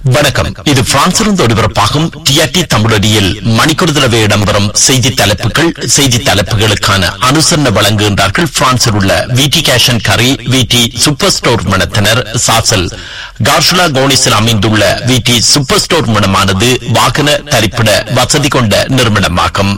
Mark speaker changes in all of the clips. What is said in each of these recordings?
Speaker 1: வணக்கம் இது பிரான்சிலிருந்து ஒளிபரப்பாகும் டிஆர்டி தமிழடியில் மணிக்கூர் தடவை இடம்பெறும் செய்தி தலைப்புகள் செய்தி தலைப்புகளுக்கான அனுசரணை வழங்குகின்றார்கள் பிரான்சில் உள்ள விடி கேஷன் கரி விடி சூப்பர் ஸ்டோர் மனத்தினர் சாசல் கார்ஷுலா கோனிஸில் அமைந்துள்ள விடி சூப்பர் ஸ்டோர் மனமானது வாகன தரிப்பிட வசதி கொண்ட நிறுவனமாகும்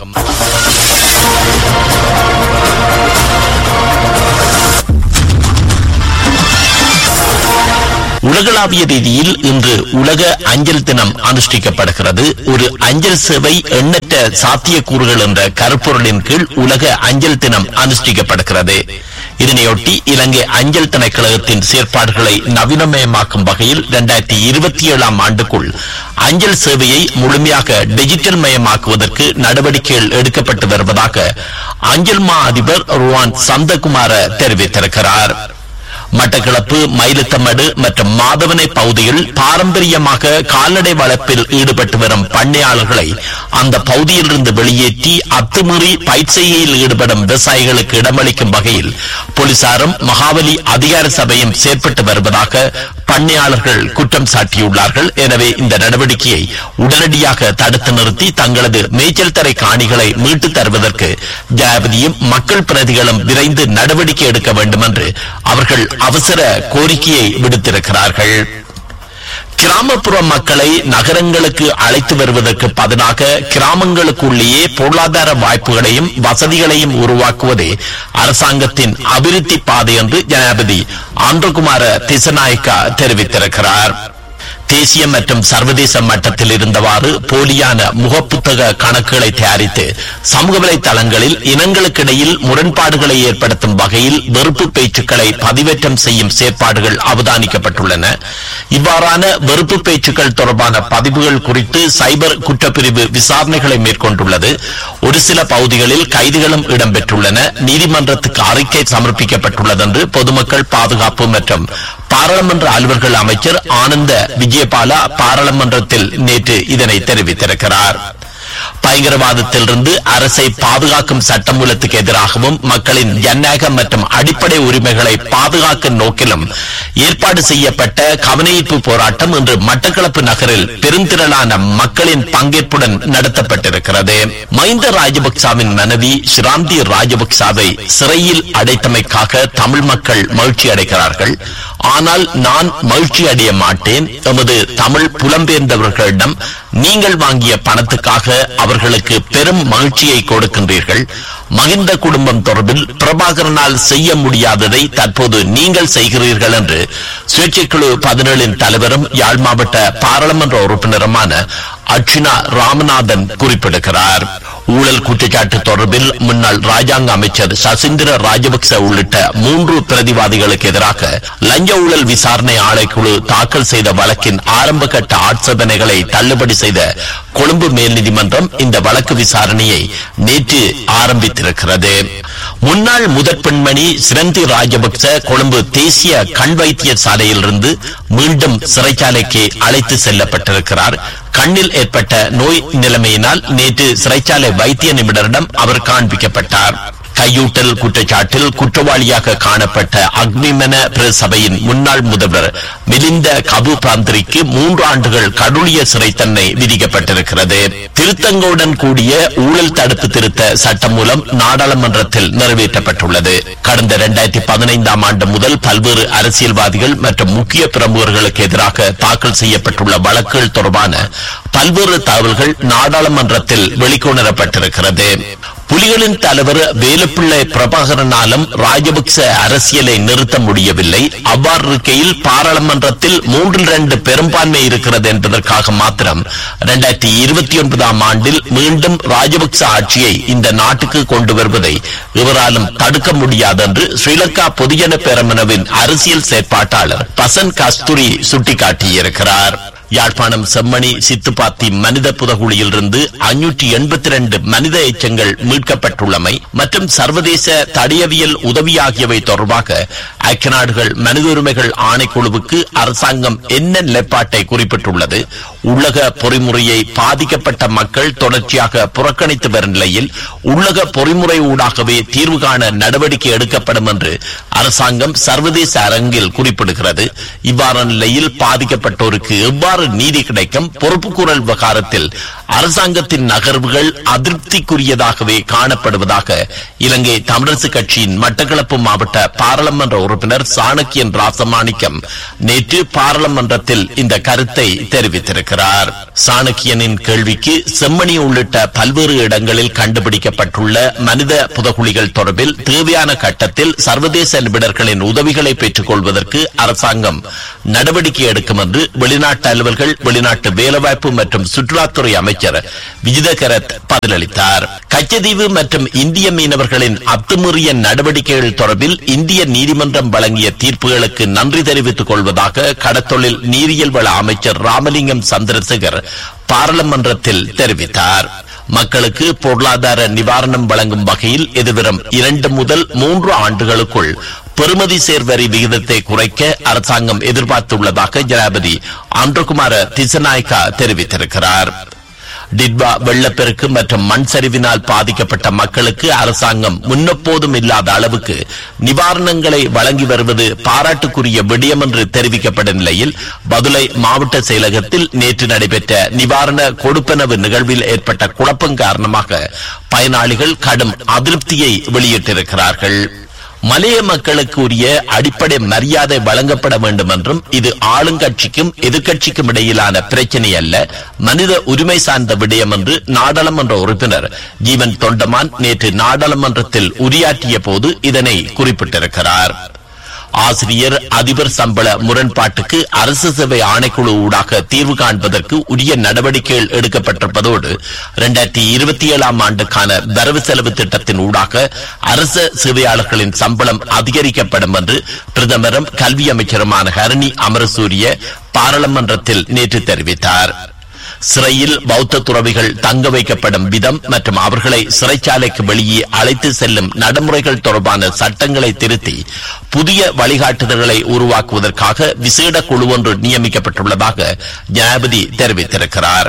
Speaker 1: உலகளாவிய ரீதியில் இன்று உலக அஞ்சல் தினம் அனுஷ்டிக்கப்படுகிறது ஒரு அஞ்சல் சேவை எண்ணற்ற சாத்தியக்கூறுகள் என்ற கருப்பொருளின் கீழ் உலக அஞ்சல் தினம் அனுஷ்டிக்கப்படுகிறது இதனையொட்டி இலங்கை அஞ்சல் திணைக்களகத்தின் செயற்பாடுகளை நவீனமயமாக்கும் வகையில் இரண்டாயிரத்தி இருபத்தி ஏழாம் ஆண்டுக்குள் அஞ்சல் சேவையை முழுமையாக டிஜிட்டல் மயமாக்குவதற்கு நடவடிக்கைகள் எடுக்கப்பட்டு வருவதாக அஞ்சல் மா அதிபர் ருவான் சந்தகுமார தெரிவித்திருக்கிறார் மட்டக்களப்பு மயிலத்தமடு மற்றும் மாதவனை பகுதியில் பாரம்பரியமாக கால்நடை வளர்ப்பில் ஈடுபட்டு வரும் பண்ணையாளர்களை அந்த பகுதியிலிருந்து வெளியேற்றி அத்துமீறி பயிர் செய்கையில் ஈடுபடும் விவசாயிகளுக்கு இடமளிக்கும் வகையில் போலீசாரும் மகாவலி அதிகார சபையும் செயற்பட்டு வருவதாக பண்ணையாளர்கள் குற்றம் சாட்டியுள்ளார்கள் எனவே இந்த நடவடிக்கையை உடனடியாக தடுத்து நிறுத்தி தங்களது மேய்ச்சல் தரை காணிகளை மீட்டுத் தருவதற்கு ஜனாதிபதியும் மக்கள் பிரதிகளும் விரைந்து நடவடிக்கை எடுக்க வேண்டும் என்று அவர்கள் அவசர கோரிக்கையை விடுத்திருக்கிறார்கள் கிராமப்புற மக்களை நகரங்களுக்கு அழைத்து வருவதற்கு பதிலாக கிராமங்களுக்குள்ளேயே பொருளாதார வாய்ப்புகளையும் வசதிகளையும் உருவாக்குவதே அரசாங்கத்தின் அபிவிருத்தி பாதை என்று ஜனாதிபதி ஆந்திரகுமார திசநாயக்கா தெரிவித்திருக்கிறார் தேசிய மற்றும் சர்வதேச மட்டத்தில் இருந்தவாறு போலியான முகப்புத்தக கணக்குகளை தயாரித்து சமூக வலைதளங்களில் இனங்களுக்கிடையில் முரண்பாடுகளை ஏற்படுத்தும் வகையில் வெறுப்பு பேச்சுக்களை பதிவேற்றம் செய்யும் செயற்பாடுகள் அவதானிக்கப்பட்டுள்ளன இவ்வாறான வெறுப்பு பேச்சுக்கள் தொடர்பான பதிவுகள் குறித்து சைபர் குற்றப்பிரிவு விசாரணைகளை மேற்கொண்டுள்ளது ஒரு சில பகுதிகளில் கைதுகளும் இடம்பெற்றுள்ளன நீதிமன்றத்துக்கு அறிக்கை சமர்ப்பிக்கப்பட்டுள்ளது என்று பொதுமக்கள் பாதுகாப்பு மற்றும் பாராளுமன்ற அலுவல்கள் அமைச்சர் ஆனந்த விஜயபாலா பாராளுமன்றத்தில் நேற்று இதனை தெரிவித்திருக்கிறார் பயங்கரவாதத்திலிருந்து அரசை பாதுகாக்கும் சட்டமூலத்துக்கு எதிராகவும் மக்களின் ஜனநாயக மற்றும் அடிப்படை உரிமைகளை பாதுகாக்கும் நோக்கிலும் ஏற்பாடு செய்யப்பட்ட கவனஈர்ப்பு போராட்டம் இன்று மட்டக்களப்பு நகரில் பெருந்திரளான மக்களின் பங்கேற்புடன் நடத்தப்பட்டிருக்கிறது மஹிந்த ராஜபக்சாவின் மனைவி ஸ்ராந்தி ராஜபக்சாவை சிறையில் அடைத்தமைக்காக தமிழ் மக்கள் மகிழ்ச்சி அடைகிறார்கள் ஆனால் நான் மகிழ்ச்சி அடைய மாட்டேன் எமது தமிழ் புலம்பெயர்ந்தவர்களிடம் நீங்கள் வாங்கிய பணத்துக்காக அவர்களுக்கு பெரும் மகிழ்ச்சியை கொடுக்கின்றீர்கள் மகிந்த குடும்பம் தொடர்பில் பிரபாகரனால் செய்ய முடியாததை தற்போது நீங்கள் செய்கிறீர்கள் என்று சுயேட்சைக்குழு பதினேழின் தலைவரும் யாழ் மாவட்ட பாராளுமன்ற உறுப்பினருமான அர்ச்சினா ராமநாதன் குறிப்பிடுகிறார் ஊழல் குற்றச்சாட்டு தொடர்பில் முன்னாள் ராஜாங்க அமைச்சர் சசீந்திர ராஜபக்ச உள்ளிட்ட மூன்று பிரதிவாதிகளுக்கு எதிராக லஞ்ச ஊழல் விசாரணை ஆணைக்குழு தாக்கல் செய்த வழக்கின் ஆரம்ப கட்ட ஆட்சேபனைகளை தள்ளுபடி செய்த கொழும்பு மேல் நீதிமன்றம் இந்த வழக்கு விசாரணையை நேற்று ஆரம்பித்திருக்கிறது முன்னாள் முதற் பெண்மணி சிரந்தி ராஜபக்ச கொழும்பு தேசிய கண் வைத்தியசாலையிலிருந்து மீண்டும் சிறைச்சாலைக்கு அழைத்து செல்லப்பட்டிருக்கிறார் கண்ணில் ஏற்பட்ட நோய் நிலைமையினால் நேற்று சிறைச்சாலை வைத்திய நிபுணரிடம் அவர் காண்பிக்கப்பட்டார் கையூட்டல் குற்றச்சாட்டில் குற்றவாளியாக காணப்பட்ட அக்னிமன பிரசபையின் முன்னாள் முதல்வர் மிலிந்த கபு பிராந்திரிக்கு மூன்று ஆண்டுகள் கடூழிய சிறை தன்னை விதிக்கப்பட்டிருக்கிறது திருத்தங்களுடன் கூடிய ஊழல் தடுப்பு திருத்த சட்டம் மூலம் நாடாளுமன்றத்தில் நிறைவேற்றப்பட்டுள்ளது கடந்த இரண்டாயிரத்தி பதினைந்தாம் ஆண்டு முதல் பல்வேறு அரசியல்வாதிகள் மற்றும் முக்கிய பிரமுகர்களுக்கு எதிராக தாக்கல் செய்யப்பட்டுள்ள வழக்குகள் தொடர்பான பல்வேறு தகவல்கள் நாடாளுமன்றத்தில் வெளிக்கொணரப்பட்டிருக்கிறது புலிகளின் தலைவர் வேலுப்பிள்ளை பிரபாகரனாலும் ராஜபக்ச அரசியலை நிறுத்த முடியவில்லை அவ்வாறு இருக்கையில் பாராளுமன்றத்தில் மூன்றில் இரண்டு பெரும்பான்மை இருக்கிறது என்பதற்காக மாத்திரம் இரண்டாயிரத்தி இருபத்தி ஒன்பதாம் ஆண்டில் மீண்டும் ராஜபக்ச ஆட்சியை இந்த நாட்டுக்கு கொண்டு வருவதை இவராலும் தடுக்க முடியாது என்று ஸ்ரீலங்கா பொதுஜன பேரமனவின் அரசியல் செயற்பாட்டாளர் பசன் கஸ்தூரி சுட்டிக்காட்டியிருக்கிறார் யாழ்ப்பாணம் செம்மணி சித்துப்பாத்தி மனித புதகுழியில் இருந்து அஞ்சூற்றி எண்பத்தி ரெண்டு மனித எச்சங்கள் மீட்கப்பட்டுள்ளமை மற்றும் சர்வதேச தடியவியல் உதவி ஆகியவை தொடர்பாக ஐக்கிய நாடுகள் மனித உரிமைகள் ஆணைக்குழுவுக்கு அரசாங்கம் என்ன நிலைப்பாட்டை குறிப்பிட்டுள்ளது உள்ளக பொறிமுறையை பாதிக்கப்பட்ட மக்கள் தொடர்ச்சியாக புறக்கணித்து வரும் நிலையில் உள்ளக பொறிமுறை ஊடாகவே தீர்வு காண நடவடிக்கை எடுக்கப்படும் என்று அரசாங்கம் சர்வதேச அரங்கில் குறிப்பிடுகிறது இவ்வாறான நிலையில் பாதிக்கப்பட்டோருக்கு எவ்வாறு எவ்வாறு நீதி கிடைக்கும் பொறுப்புக்கூறல் விவகாரத்தில் அரசாங்கத்தின் நகர்வுகள் அதிருப்திக்குரியதாகவே காணப்படுவதாக இலங்கை தமிழரசு கட்சியின் மட்டக்களப்பு மாவட்ட பாராளுமன்ற உறுப்பினர் சாணக்கியன் ராசமாணிக்கம் நேற்று பாராளுமன்றத்தில் இந்த கருத்தை தெரிவித்திருக்கிறார் சாணக்கியனின் கேள்விக்கு செம்மணி உள்ளிட்ட பல்வேறு இடங்களில் கண்டுபிடிக்கப்பட்டுள்ள மனித புதகுழிகள் தொடர்பில் தேவையான கட்டத்தில் சர்வதேச நிபுணர்களின் உதவிகளை பெற்றுக் கொள்வதற்கு அரசாங்கம் நடவடிக்கை எடுக்கும் என்று வெளிநாட்டு அலுவல்கள் வெளிநாட்டு வேலைவாய்ப்பு மற்றும் சுற்றுலாத்துறை அமைச்சர் விஜிதகரத் பதிலளித்தார் கச்சதீவு மற்றும் இந்திய மீனவர்களின் அத்துமீறிய நடவடிக்கைகள் தொடர்பில் இந்திய நீதிமன்றம் வழங்கிய தீர்ப்புகளுக்கு நன்றி தெரிவித்துக் கொள்வதாக கடத்தொழில் நீரியல் வள அமைச்சர் ராமலிங்கம் சந்திரசேகர் பாராளுமன்றத்தில் தெரிவித்தார் மக்களுக்கு பொருளாதார நிவாரணம் வழங்கும் வகையில் எதிர்வரும் இரண்டு முதல் மூன்று ஆண்டுகளுக்குள் பெறுமதி சேர்வரி விகிதத்தை குறைக்க அரசாங்கம் எதிர்பார்த்துள்ளதாக ஜனாபதி ஆந்திரகுமார திசநாயக்கா தெரிவித்திருக்கிறார் டிட்வா வெள்ளப்பெருக்கு மற்றும் மண் சரிவினால் பாதிக்கப்பட்ட மக்களுக்கு அரசாங்கம் முன்னெப்போதும் இல்லாத அளவுக்கு நிவாரணங்களை வழங்கி வருவது பாராட்டுக்குரிய விடயம் என்று தெரிவிக்கப்பட்ட நிலையில் பதுளை மாவட்ட செயலகத்தில் நேற்று நடைபெற்ற நிவாரண கொடுப்பனவு நிகழ்வில் ஏற்பட்ட குழப்பம் காரணமாக பயனாளிகள் கடும் அதிருப்தியை வெளியிட்டிருக்கிறார்கள் மலைய மக்களுக்கு உரிய அடிப்படை மரியாதை வழங்கப்பட வேண்டும் என்றும் இது ஆளுங்கட்சிக்கும் எதிர்க்கட்சிக்கும் இடையிலான பிரச்சனை அல்ல மனித உரிமை சார்ந்த விடயம் என்று நாடாளுமன்ற உறுப்பினர் ஜீவன் தொண்டமான் நேற்று நாடாளுமன்றத்தில் உரையாற்றிய போது இதனை குறிப்பிட்டிருக்கிறார் ஆசிரியர் அதிபர் சம்பள முரண்பாட்டுக்கு அரசு சேவை ஆணைக்குழு ஊடாக தீர்வு காண்பதற்கு உரிய நடவடிக்கைகள் எடுக்கப்பட்டிருப்பதோடு இரண்டாயிரத்தி இருபத்தி ஏழாம் ஆண்டுக்கான வரவு செலவு திட்டத்தின் ஊடாக அரசு சேவையாளர்களின் சம்பளம் அதிகரிக்கப்படும் என்று பிரதமரும் கல்வி அமைச்சருமான ஹரணி அமரசூரிய பாராளுமன்றத்தில் நேற்று தெரிவித்தார் சிறையில் பௌத்த துறவிகள் தங்க வைக்கப்படும் விதம் மற்றும் அவர்களை சிறைச்சாலைக்கு வெளியே அழைத்து செல்லும் நடைமுறைகள் தொடர்பான சட்டங்களை திருத்தி புதிய வழிகாட்டுதல்களை உருவாக்குவதற்காக விசேட குழு ஒன்று நியமிக்கப்பட்டுள்ளதாக ஜனாபதி தெரிவித்திருக்கிறார்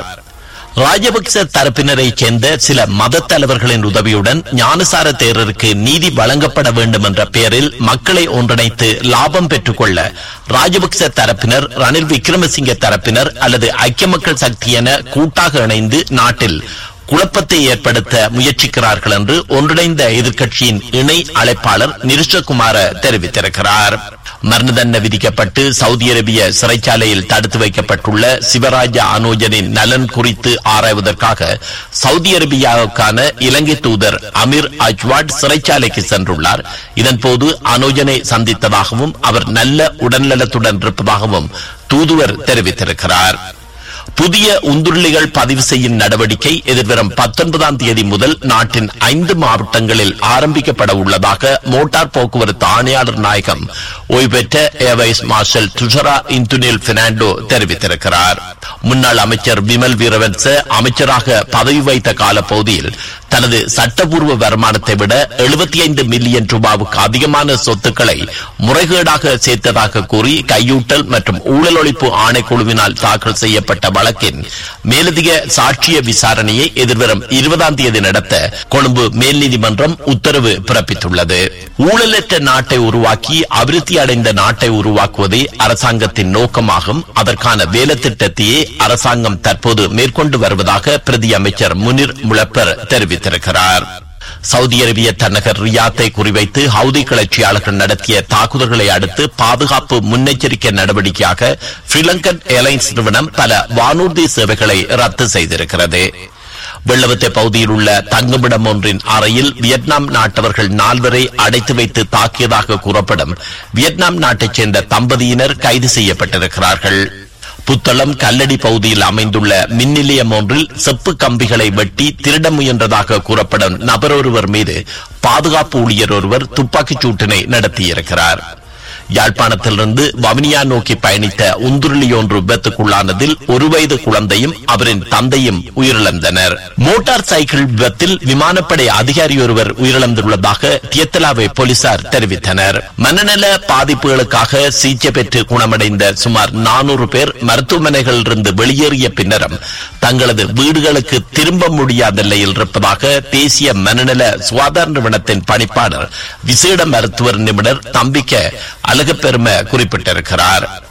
Speaker 1: ராஜபக்ச தரப்பினரைச் சேர்ந்த சில மத தலைவர்களின் உதவியுடன் ஞானசார தேரருக்கு நீதி வழங்கப்பட வேண்டும் என்ற பெயரில் மக்களை ஒன்றிணைத்து லாபம் பெற்றுக் கொள்ள ராஜபக்ச தரப்பினர் ரணில் விக்ரமசிங்க தரப்பினர் அல்லது ஐக்கிய மக்கள் சக்தி என கூட்டாக இணைந்து நாட்டில் குழப்பத்தை ஏற்படுத்த முயற்சிக்கிறார்கள் என்று ஒன்றிணைந்த எதிர்க்கட்சியின் இணை அழைப்பாளர் நிருஷகுமார தெரிவித்திருக்கிறார் மரண தண்டனை விதிக்கப்பட்டு சவுதி அரேபிய சிறைச்சாலையில் தடுத்து வைக்கப்பட்டுள்ள சிவராஜா அனோஜனின் நலன் குறித்து ஆராய்வதற்காக சவுதி அரேபியாவுக்கான இலங்கை தூதர் அமீர் அஜ்வாட் சிறைச்சாலைக்கு சென்றுள்ளார் இதன்போது அனோஜனை சந்தித்ததாகவும் அவர் நல்ல உடல்நலத்துடன் இருப்பதாகவும் தூதுவர் தெரிவித்திருக்கிறார் புதிய உந்துருளிகள் பதிவு செய்யும் நடவடிக்கை எதிர்வரும் பத்தொன்பதாம் தேதி முதல் நாட்டின் ஐந்து மாவட்டங்களில் ஆரம்பிக்கப்பட உள்ளதாக மோட்டார் போக்குவரத்து ஆணையாளர் நாயகம் ஓய்வு பெற்ற ஏர்வைஸ் மார்ஷல் துஷரா இந்துனில் பெர்னாண்டோ தெரிவித்திருக்கிறார் முன்னாள் அமைச்சர் விமல் வீரவன்ச அமைச்சராக பதவி வைத்த காலப்பகுதியில் தனது சட்டப்பூர்வ வருமானத்தை விட எழுபத்தி ஐந்து மில்லியன் ரூபாவுக்கு அதிகமான சொத்துக்களை முறைகேடாக சேர்த்ததாக கூறி கையூட்டல் மற்றும் ஊழல் ஒழிப்பு ஆணைக்குழுவினால் தாக்கல் செய்யப்பட்ட வழக்கின் மேலதிக சாட்சிய விசாரணையை எதிர்வரும் இருபதாம் தேதி நடத்த கொழும்பு மேல் நீதிமன்றம் உத்தரவு பிறப்பித்துள்ளது ஊழலற்ற நாட்டை உருவாக்கி அபிவிருத்தி அடைந்த நாட்டை உருவாக்குவதே அரசாங்கத்தின் நோக்கமாகும் அதற்கான வேலைத்திட்டத்தையே அரசாங்கம் தற்போது மேற்கொண்டு வருவதாக பிரதி அமைச்சர் முனிர் முழப்பர் தெரிவித்திருக்கிறார் சவுதி அரேபிய தலைநகர் ரியாத்தை குறிவைத்து ஹவுதி கிளர்ச்சியாளர்கள் நடத்திய தாக்குதல்களை அடுத்து பாதுகாப்பு முன்னெச்சரிக்கை நடவடிக்கையாக ஸ்ரீலங்கன் ஏர்லைன்ஸ் நிறுவனம் பல வானூர்தி சேவைகளை ரத்து செய்திருக்கிறது வெள்ளவத்தை பகுதியில் உள்ள தங்குமிடம் ஒன்றின் அறையில் வியட்நாம் நாட்டவர்கள் நால்வரை அடைத்து வைத்து தாக்கியதாக கூறப்படும் வியட்நாம் நாட்டைச் சேர்ந்த தம்பதியினர் கைது செய்யப்பட்டிருக்கிறார்கள் புத்தளம் கல்லடி பகுதியில் அமைந்துள்ள மின் நிலையம் ஒன்றில் செப்பு கம்பிகளை வெட்டி திருட முயன்றதாக கூறப்படும் நபர் ஒருவர் மீது பாதுகாப்பு ஊழியர் ஒருவர் துப்பாக்கிச் சூட்டினை நடத்தியிருக்கிறார் யாழ்ப்பாணத்திலிருந்து வவுனியா நோக்கி பயணித்த உந்துருளி ஒன்று விபத்துக்குள்ளானதில் ஒரு வயது குழந்தையும் அவரின் தந்தையும் உயிரிழந்தனர் மோட்டார் சைக்கிள் விபத்தில் விமானப்படை அதிகாரி ஒருவர் உயிரிழந்துள்ளதாக தியத்தலாவை போலீசார் தெரிவித்தனர் மனநல பாதிப்புகளுக்காக சிகிச்சை பெற்று குணமடைந்த சுமார் நானூறு பேர் மருத்துவமனைகளிலிருந்து வெளியேறிய பின்னரும் தங்களது வீடுகளுக்கு திரும்ப முடியாத நிலையில் இருப்பதாக தேசிய மனநல சுகாதார நிறுவனத்தின் பணிப்பாளர் விசேட மருத்துவர் நிபுணர் தம்பிக்க அழகப்பெரும குறிப்பிட்டிருக்கிறார்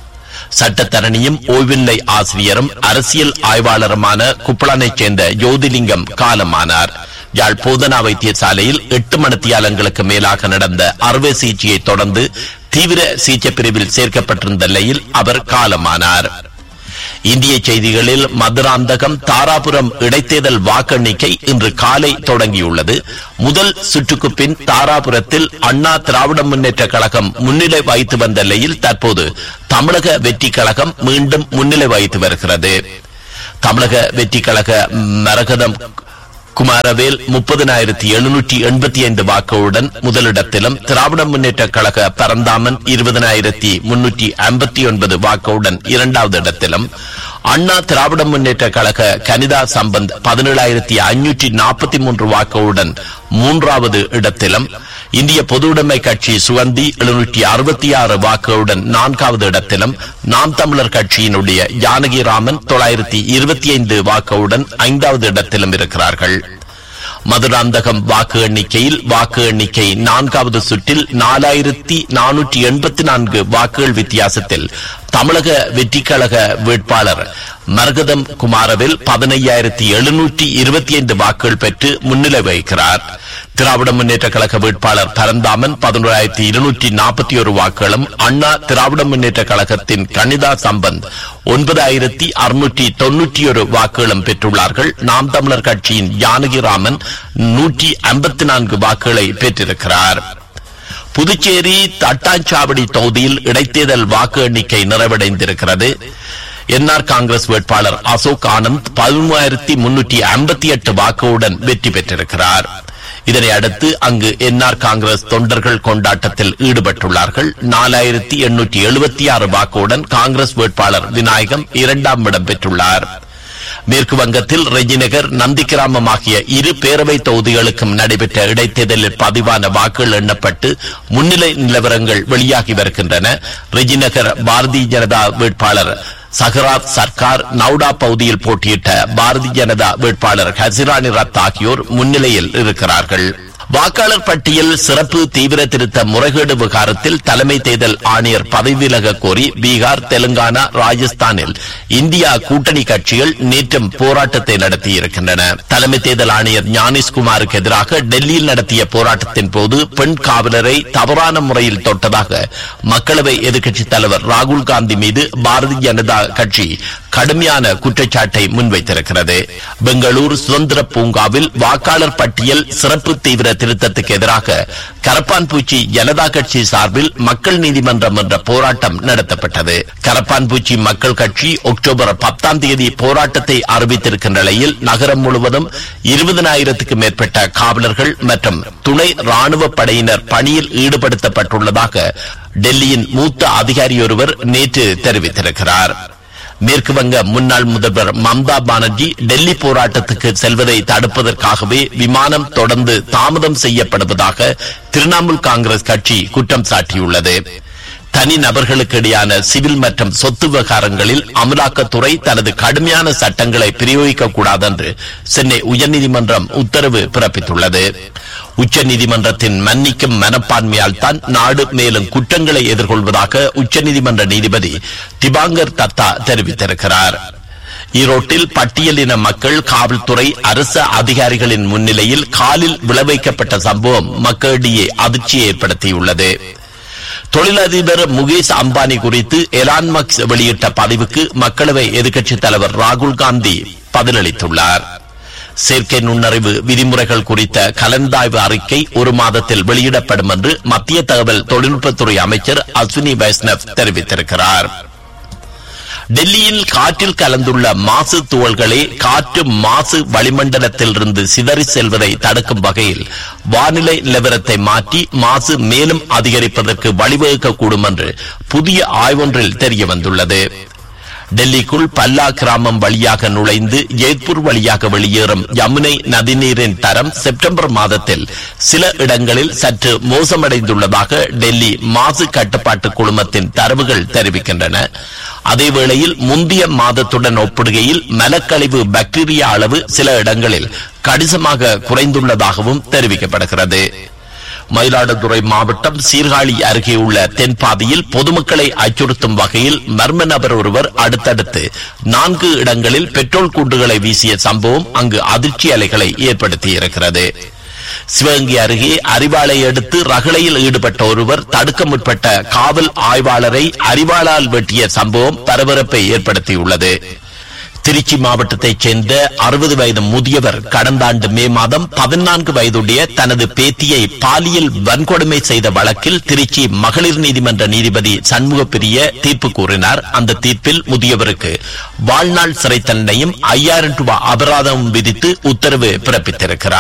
Speaker 1: சட்டத்தரணியும் ஓய்வில்லை ஆசிரியரும் அரசியல் ஆய்வாளருமான குப்பளனைச் சேர்ந்த ஜோதிலிங்கம் காலமானார் யாழ் போதனா வைத்தியசாலையில் எட்டு மணித்தியாலங்களுக்கு மேலாக நடந்த அறுவை சிகிச்சையை தொடர்ந்து தீவிர சிகிச்சை பிரிவில் சேர்க்கப்பட்டிருந்த நிலையில் அவர் காலமானார் இந்திய செய்திகளில் மதுராந்தகம் தாராபுரம் இடைத்தேர்தல் வாக்கெண்ணிக்கை இன்று காலை தொடங்கியுள்ளது முதல் சுற்றுக்கு பின் தாராபுரத்தில் அண்ணா திராவிட முன்னேற்ற கழகம் முன்னிலை வகித்து வந்த நிலையில் தற்போது தமிழக வெற்றி கழகம் மீண்டும் முன்னிலை வகித்து வருகிறது தமிழக வெற்றி கழக மரகதம் குமாரவேல் முப்பதினாயிரத்தி எழுநூற்றி எண்பத்தி ஐந்து வாக்குகளுடன் முதலிடத்திலும் திராவிட முன்னேற்ற கழக பரந்தாமன் இருபதனாயிரத்தி முன்னூற்றி ஐம்பத்தி ஒன்பது வாக்குடன் இரண்டாவது இடத்திலும் அண்ணா திராவிட முன்னேற்ற கழக கனிதா சம்பந்த் பதினேழாயிரத்தி ஐநூற்றி நாற்பத்தி மூன்று வாக்குகளுடன் மூன்றாவது இடத்திலும் இந்திய பொதுவுடைமை கட்சி சுகந்தி எழுநூற்றி அறுபத்தி ஆறு வாக்குகளுடன் நான்காவது இடத்திலும் நாம் தமிழர் கட்சியினுடைய ஜானகிராமன் தொள்ளாயிரத்தி இருபத்தி ஐந்து வாக்குகளுடன் ஐந்தாவது இடத்திலும் இருக்கிறார்கள் மதுராந்தகம் வாக்கு எண்ணிக்கையில் வாக்கு எண்ணிக்கை நான்காவது சுற்றில் நாலாயிரத்தி நானூற்றி எண்பத்தி நான்கு வாக்குகள் வித்தியாசத்தில் தமிழக வெற்றிக் கழக வேட்பாளர் மரகதம் குமாரவில் பதினையாயிரத்தி எழுநூற்றி இருபத்தி ஐந்து வாக்குகள் பெற்று முன்னிலை வகிக்கிறார் திராவிட முன்னேற்ற கழக வேட்பாளர் பரந்தாமன் பதினோராயிரத்தி இருநூற்றி நாற்பத்தி ஒரு வாக்குகளும் அண்ணா திராவிட முன்னேற்ற கழகத்தின் கணிதா சம்பந்த் ஒன்பதாயிரத்தி அறுநூற்றி தொன்னூற்றி ஒரு வாக்குகளும் பெற்றுள்ளார்கள் நாம் தமிழர் கட்சியின் ஜானகிராமன் நூற்றி ஐம்பத்தி நான்கு வாக்குகளை பெற்றிருக்கிறார் புதுச்சேரி தட்டாஞ்சாவடி தொகுதியில் இடைத்தேர்தல் வாக்கு எண்ணிக்கை நிறைவடைந்திருக்கிறது என்ஆர் காங்கிரஸ் வேட்பாளர் அசோக் ஆனந்த் பதிமூவாயிரத்தி முன்னூற்றி ஐம்பத்தி எட்டு வாக்குடன் வெற்றி பெற்றிருக்கிறார் இதனை அடுத்து அங்கு என்ஆர் காங்கிரஸ் தொண்டர்கள் கொண்டாட்டத்தில் ஈடுபட்டுள்ளார்கள் நாலாயிரத்தி எண்ணூற்றி எழுபத்தி ஆறு வாக்குடன் காங்கிரஸ் வேட்பாளர் விநாயகம் இரண்டாம் இடம் பெற்றுள்ளார் மேற்கு வங்கத்தில் ரெஜிநகர் நந்திகிராமம் ஆகிய இரு பேரவை தொகுதிகளுக்கும் நடைபெற்ற இடைத்தேர்தலில் பதிவான வாக்குகள் எண்ணப்பட்டு முன்னிலை நிலவரங்கள் வெளியாகி வருகின்றன ரெஜிநகர் பாரதிய ஜனதா வேட்பாளர் சஹராத் சர்க்கார் நவுடா பகுதியில் போட்டியிட்ட பாரதிய ஜனதா வேட்பாளர் ஹசிராணி ரத் ஆகியோர் முன்னிலையில் இருக்கிறார்கள் வாக்காளர் பட்டியல் சிறப்பு தீவிர திருத்த முறைகேடு விவகாரத்தில் தலைமை தேர்தல் ஆணையர் பதவி விலக கோரி பீகார் தெலுங்கானா ராஜஸ்தானில் இந்தியா கூட்டணி கட்சிகள் நேற்றும் போராட்டத்தை நடத்தியிருக்கின்றன தலைமை தேர்தல் ஆணையர் ஞானேஷ்குமாருக்கு எதிராக டெல்லியில் நடத்திய போராட்டத்தின் போது பெண் காவலரை தவறான முறையில் தொட்டதாக மக்களவை எதிர்க்கட்சித் தலைவர் ராகுல் காந்தி மீது பாரதிய ஜனதா கட்சி கடுமையான குற்றச்சாட்டை முன்வைத்திருக்கிறது பெங்களூரு சுதந்திர பூங்காவில் வாக்காளர் பட்டியல் சிறப்பு தீவிர திருத்தத்துக்கு எதிராக கரப்பான்பூச்சி ஜனதா கட்சி சார்பில் மக்கள் நீதிமன்றம் என்ற போராட்டம் நடத்தப்பட்டது கரப்பான்பூச்சி மக்கள் கட்சி அக்டோபர் பத்தாம் தேதி போராட்டத்தை அறிவித்திருக்கின்ற நிலையில் நகரம் முழுவதும் இருபதனாயிரத்துக்கு மேற்பட்ட காவலர்கள் மற்றும் துணை ராணுவ படையினர் பணியில் ஈடுபடுத்தப்பட்டுள்ளதாக டெல்லியின் மூத்த அதிகாரியொருவர் நேற்று தெரிவித்திருக்கிறார் மேற்கு வங்க முன்னாள் முதல்வர் மம்தா பானர்ஜி டெல்லி போராட்டத்துக்கு செல்வதை தடுப்பதற்காகவே விமானம் தொடர்ந்து தாமதம் செய்யப்படுவதாக திரிணாமுல் காங்கிரஸ் கட்சி குற்றம் சாட்டியுள்ளது தனி நபர்களுக்கு இடையான சிவில் மற்றும் சொத்து விவகாரங்களில் அமலாக்கத்துறை தனது கடுமையான சட்டங்களை பிரயோகிக்க கூடாது என்று சென்னை உயர்நீதிமன்றம் உத்தரவு பிறப்பித்துள்ளது உச்சநீதிமன்றத்தின் மன்னிக்கும் மனப்பான்மையால் தான் நாடு மேலும் குற்றங்களை எதிர்கொள்வதாக உச்சநீதிமன்ற நீதிபதி திபாங்கர் தத்தா தெரிவித்திருக்கிறார் ஈரோட்டில் பட்டியலின மக்கள் காவல்துறை அரசு அதிகாரிகளின் முன்னிலையில் காலில் விளைவிக்கப்பட்ட சம்பவம் மக்களிடையே அதிர்ச்சியை ஏற்படுத்தியுள்ளது தொழிலதிபர் முகேஷ் அம்பானி குறித்து எலான் மக்ஸ் வெளியிட்ட பதிவுக்கு மக்களவை எதிர்க்கட்சித் தலைவர் ராகுல் காந்தி பதிலளித்துள்ளார் செயற்கை நுண்ணறிவு விதிமுறைகள் குறித்த கலந்தாய்வு அறிக்கை ஒரு மாதத்தில் வெளியிடப்படும் என்று மத்திய தகவல் தொழில்நுட்பத்துறை அமைச்சர் அஸ்வினி வைஷ்ணவ் தெரிவித்திருக்கிறார் டெல்லியில் காற்றில் கலந்துள்ள மாசு துகள்களே காற்று மாசு வளிமண்டலத்திலிருந்து சிதறி செல்வதை தடுக்கும் வகையில் வானிலை நிலவரத்தை மாற்றி மாசு மேலும் அதிகரிப்பதற்கு வழிவகுக்கக்கூடும் என்று புதிய ஆய்வொன்றில் தெரிய வந்துள்ளது டெல்லிக்குள் பல்லா கிராமம் வழியாக நுழைந்து ஜெய்ப்பூர் வழியாக வெளியேறும் யமுனை நதிநீரின் தரம் செப்டம்பர் மாதத்தில் சில இடங்களில் சற்று மோசமடைந்துள்ளதாக டெல்லி மாசு கட்டுப்பாட்டு குழுமத்தின் தரவுகள் தெரிவிக்கின்றன அதேவேளையில் முந்தைய மாதத்துடன் ஒப்பிடுகையில் மலக்கழிவு பாக்டீரியா அளவு சில இடங்களில் கணிசமாக குறைந்துள்ளதாகவும் தெரிவிக்கப்படுகிறது மயிலாடுதுறை மாவட்டம் சீர்காழி அருகே உள்ள தென்பாதியில் பொதுமக்களை அச்சுறுத்தும் வகையில் மர்ம நபர் ஒருவர் அடுத்தடுத்து நான்கு இடங்களில் பெட்ரோல் குண்டுகளை வீசிய சம்பவம் அங்கு அதிர்ச்சி அலைகளை ஏற்படுத்தியிருக்கிறது சிவகங்கை அருகே அறிவாளை அடுத்து ரகளையில் ஈடுபட்ட ஒருவர் தடுக்க முற்பட்ட காவல் ஆய்வாளரை அறிவாளால் வெட்டிய சம்பவம் பரபரப்பை ஏற்படுத்தியுள்ளது திருச்சி மாவட்டத்தைச் சேர்ந்த அறுபது வயது முதியவர் கடந்த ஆண்டு மே மாதம் பதினான்கு வயதுடைய தனது பேத்தியை பாலியல் வன்கொடுமை செய்த வழக்கில் திருச்சி மகளிர் நீதிமன்ற நீதிபதி சண்முகப்பிரிய தீர்ப்பு கூறினார் அந்த தீர்ப்பில் முதியவருக்கு வாழ்நாள் சிறை தண்டனையும் ஐயாயிரம் ரூபாய் அபராதமும் விதித்து உத்தரவு பிறப்பித்திருக்கிறார்